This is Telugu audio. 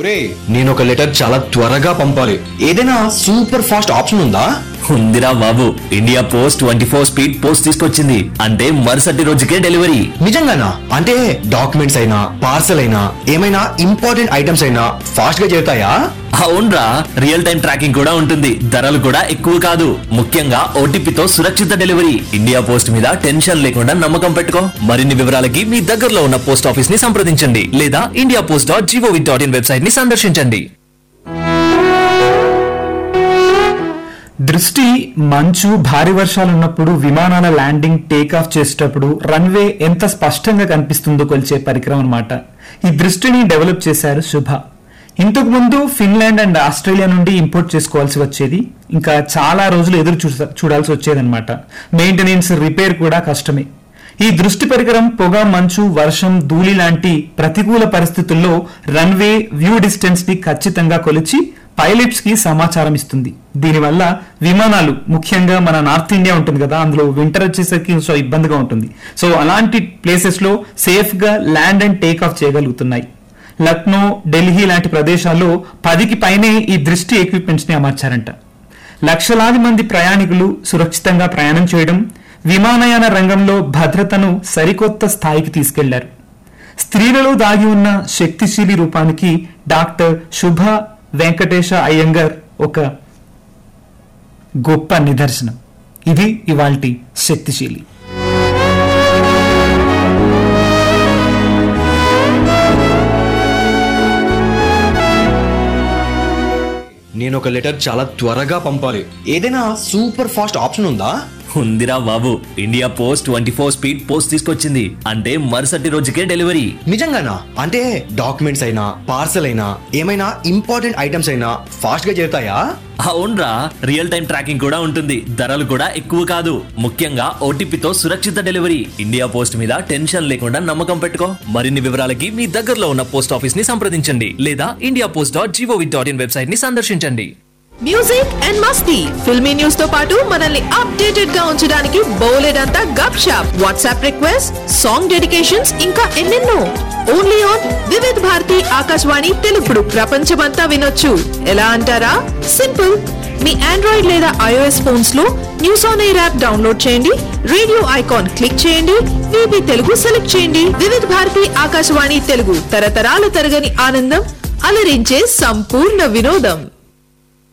ఒరే నేను ఒక లెటర్ చాలా త్వరగా పంపాలి ఏదైనా సూపర్ ఫాస్ట్ ఆప్షన్ ఉందా ఉందిరా బాబు India post twenty four speed post తీసుకొచ్చింది అంటే మరుసటి రోజుకే డెలివరీ నిజంగానా అంటే డాక్యుమెంట్స్ అయినా పార్సల్ అయినా ఏమైనా ఇంపార్టెంట్ ఐటమ్స్ అయినా ఫాస్ట్ గా చేరుతాయా అవునరా రియల్ టైం ట్రాకింగ్ కూడా ఉంటుంది ధరలు కూడా ఎక్కువ కాదు ముఖ్యంగా ఓటీపీతో సురక్షిత డెలివరీ ఇండియా పోస్ట్ మీద టెన్షన్ లేకుండా నమ్మకం పెట్టుకో మరిన్ని వివరాలకి మీ దగ్గరలో ఉన్న పోస్ట్ ఆఫీస్ ని సంప్రదించండి లేదా India post dot gov dot in website ని సందర్శించండి దృష్టి మంచు భారీ వర్షాలు ఉన్నప్పుడు విమానాల ల్యాండింగ్ టేక్ ఆఫ్ చేసేటప్పుడు రన్వే ఎంత స్పష్టంగా కనిపిస్తుందో కొలిచే పరికరం అన్నమాట ఈ దృష్టిని డెవలప్ చేశారు శుభ ఇంతకు ముందు ఫిన్లాండ్ అండ్ ఆస్ట్రేలియా నుండి ఇంపోర్ట్ చేసుకోవాల్సి వచ్చేది ఇంకా చాలా రోజులు ఎదురు చూస- చూడాల్సి వచ్చేదన్నమాట మెయింటెనెన్స్ రిపేర్ కూడా కష్టమే ఈ దృష్టి పరికరం పొగ మంచు వర్షం ధూళి లాంటి ప్రతికూల పరిస్థితుల్లో రన్వే వ్యూ డిస్టెన్స్ ని ఖచ్చితంగా కొలిచి పైలట్స్ కి సమాచారం ఇస్తుంది దీనివల్ల విమానాలు ముఖ్యంగా మన నార్త్ ఇండియా ఉంటుంది కదా అందులో వింటర్ వచ్చేసరికి సో ఇబ్బందిగా ఉంటుంది సో అలాంటి ప్లేసెస్ లో సేఫ్ గా ల్యాండ్ అండ్ టేక్ ఆఫ్ చేయగలుగుతున్నాయి లక్నో ఢిల్లీ లాంటి ప్రదేశాల్లో పదికి పైనే ఈ దృష్టి ఎక్విప్మెంట్స్ ని అమర్చారంట లక్షలాది మంది ప్రయాణికులు సురక్షితంగా ప్రయాణం చేయడం విమానయాన రంగంలో భద్రతను సరికొత్త స్థాయికి తీసుకెళ్లారు స్త్రీలలో దాగి ఉన్న శక్తిశీలి రూపానికి డాక్టర్ శుభ వెంకటేశ అయ్యంగర్ ఒక గొప్ప నిదర్శనం ఇది ఇవాల్టి శక్తిశీలి నేను ఒక లెటర్ చాలా త్వరగా పంపాలి ఏదైనా సూపర్ ఫాస్ట్ ఆప్షన్ ఉందా ఉందిరా బాబు India post twenty four speed post తీసుకొచ్చింది అంటే మరుసటి రోజుకే డెలివరీ నిజంగానా అంటే డాక్యుమెంట్స్ అయినా పార్సల్ అయినా ఏమైనా ఇంపార్టెంట్ ఐటమ్స్ అయినా ఫాస్ట్ గా చేరుతాయా అవునరా రియల్ టైం ట్రాకింగ్ కూడా ఉంటుంది ధరలు కూడా ఎక్కువ కాదు ముఖ్యంగా ఓటీపీతో సురక్షిత డెలివరీ ఇండియా పోస్ట్ మీద టెన్షన్ లేకుండా నమ్మకం పెట్టుకో మరిన్ని వివరాలకి మీ దగ్గరలో ఉన్న పోస్ట్ ఆఫీస్ ని సంప్రదించండి లేదా India post dot gov dot in website ని సందర్శించండి మ్యూజిక్ అండ్ మస్తీ ఫిల్మీ న్యూస్ తో పాటు మనల్ని అప్డేటెడ్ గా ఉంచడానికి బౌలెడ్ అంతా Gupshup WhatsApp request song dedications ఇంకా ఎన్నెన్నో ఓన్లీ ఆన్ వివిధ్ భారతి ఆకాశవాణి తెలుగుడు ప్రపంచమంతా వినొచ్చు ఎలా అంటారా సింపుల్ మీ ఆండ్రాయిడ్ లేదా ఐఓఎస్ ఫోన్స్ లో news on air app download చేయండి రేడియో ఐకాన్ క్లిక్ చేయండి విబి తెలుగు సెలెక్ట్ చేయండి వివిధ భారతి ఆకాశవాణి తెలుగు తరతరాల తరగని ఆనందం అలరించే సంపూర్ణ వినోదం